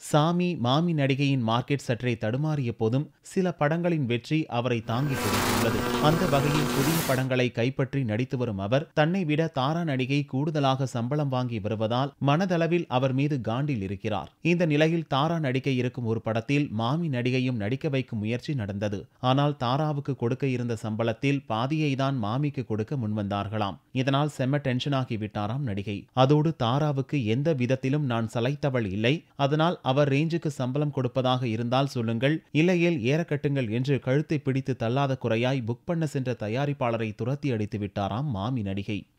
சாமி மாமி நடிகையின் மார்க்கெட் சற்றே தடுமாறிய போதும் சில படங்களின் வெற்றி அவரை தாங்கி பிடித்துள்ளது அந்த வகையில் புதிய படங்களை கைப்பற்றி நடித்து வரும் அவர் தன்னை விட தாரா நடிகை கூடுதலாக சம்பளம் வாங்கி வருவதால் மனதளவில் அவர் மீது காண்டில் இருக்கிறார் இந்த நிலையில் தாரா நடிக்க இருக்கும் ஒரு படத்தில் மாமி நடிகையும் நடிக்க வைக்கும் முயற்சி நடந்தது ஆனால் தாராவுக்கு கொடுக்க இருந்த சம்பளத்தில் பாதியை தான் மாமிக்கு கொடுக்க முன்வந்தார்களாம் இதனால் செம்ம டென்ஷன் ஆகி விட்டாராம் நடிகை அதோடு தாராவுக்கு எந்த விதத்திலும் நான் சளைத்தவள் இல்லை அதனால் அவர் ரேஞ்சுக்கு சம்பளம் கொடுப்பதாக இருந்தால் சொல்லுங்கள் இல்லையேல் ஏறக்கட்டுங்கள் என்று கழுத்தை பிடித்து தள்ளாத குறையாய் புக் பண்ண சென்ற தயாரிப்பாளரை துரத்தி அடித்து விட்டாராம் மாமி நடிகை